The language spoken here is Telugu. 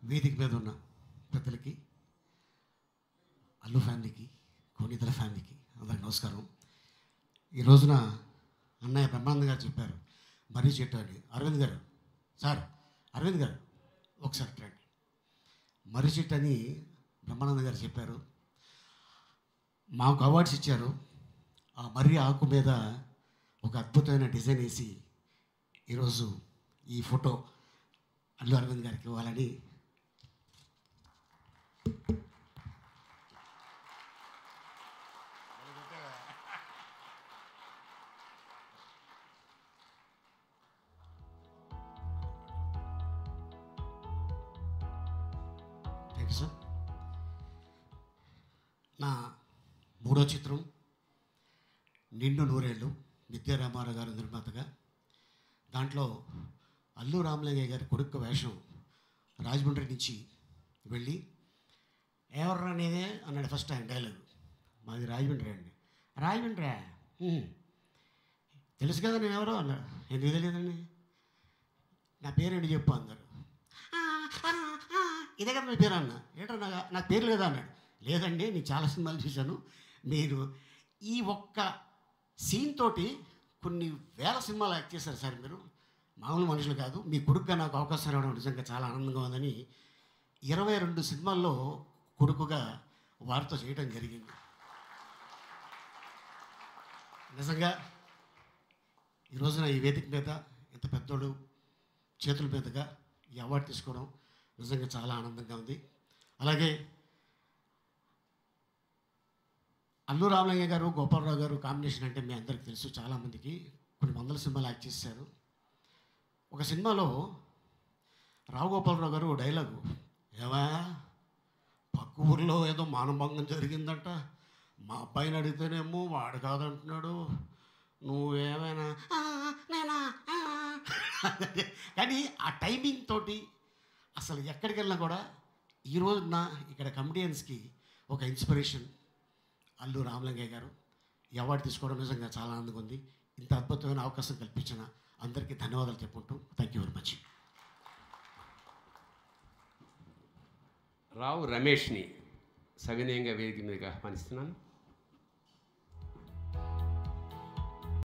వేదిక మీద ఉన్న పెద్దలకి అల్లు ఫ్యామిలీకి కోనితల ఫ్యామిలీకి అందరికి నమస్కారం ఈ రోజున అన్నయ్య బ్రహ్మానంద గారు చెప్పారు మర్రి చెట్టు అని అరవింద్ గారు సార్ అరవింద్ గారు ఒకసారి రండి మర్రి చెట్టు అని బ్రహ్మానంద గారు చెప్పారు మాకు అవార్డ్స్ ఇచ్చారు ఆ మర్రి ఆకు మీద ఒక అద్భుతమైన డిజైన్ వేసి ఈరోజు ఈ ఫోటో అల్లు అరవింద్ గారికి ఇవ్వాలని థ్యాంక్ సార్ నా మూడో చిత్రం నిండు నూరేళ్ళు విద్యారామారావు గారు నిర్మాతగా దాంట్లో అల్లు రామలింగయ్య గారి కొడుకు వేషం రాజమండ్రి నుంచి వెళ్ళి ఎవర్రా అనేదే అన్నాడు ఫస్ట్ ఆయన డైలాగ్ మాది రాజమండ్రి అండి రాజమండ్రి తెలుసు కదా నేను ఎవరో అన్నాడు ఎందుకు తెలియదండి నా పేరేంటి చెప్పు అన్నారు "ఆ, ఆ, ఆ, ఇదే కదా మీ పేరు అన్న ఏంటో నాకు నాకు పేరు లేదా అన్నాడు లేదండి నేను చాలా సినిమాలు చూశాను మీరు ఈ ఒక్క సీన్ తోటి కొన్ని వేల సినిమాలు యాక్ట్ చేశారు సార్ మీరు మామూలు మనుషులు కాదు మీ కొడుకుగా నాకు అవకాశం రావడం నిజంగా చాలా ఆనందంగా ఉందని ఇరవై రెండు సినిమాల్లో కొడుకుగా వారితో చేయడం జరిగింది నిజంగా ఈ రోజున ఈ వేదిక మీద ఇంత పెద్దోడు చేతుల మీదుగా ఈ అవార్డు తీసుకోవడం నిజంగా చాలా ఆనందంగా ఉంది అలాగే అల్లు రామలింగ గారు గోపాలరావు గారు కాంబినేషన్ అంటే మీ అందరికి తెలుసు చాలామందికి కొన్ని వందల సినిమాలు యాక్ట్ చేశారు ఒక సినిమాలో రావు గోపాలరావు గారు ఓ డైలాగు ఏవా పక్క ఊర్లో ఏదో మానభంగం జరిగిందంట మా అబ్బాయిని అడిగితేనేమో వాడు కాదంటున్నాడు నువ్వేమైనా "ఆ, నేనా ఆ." కానీ ఆ టైమింగ్ తోటి అసలు ఎక్కడికి వెళ్ళినా కూడా ఈ రోజున ఇక్కడ కమిడియన్స్కి ఒక ఇన్స్పిరేషన్ అల్లు రామలింగయ్య గారు ఈ అవార్డు తీసుకోవడం నిజంగా చాలా ఆనందంగా ఉంది ఇంత అద్భుతమైన అవకాశం కల్పించిన అందరికీ ధన్యవాదాలు చెప్పుకుంటూ thank you very much Rao రమేష్ని సవినయంగా వేదిక మీదకి ఆహ్వానిస్తున్నాను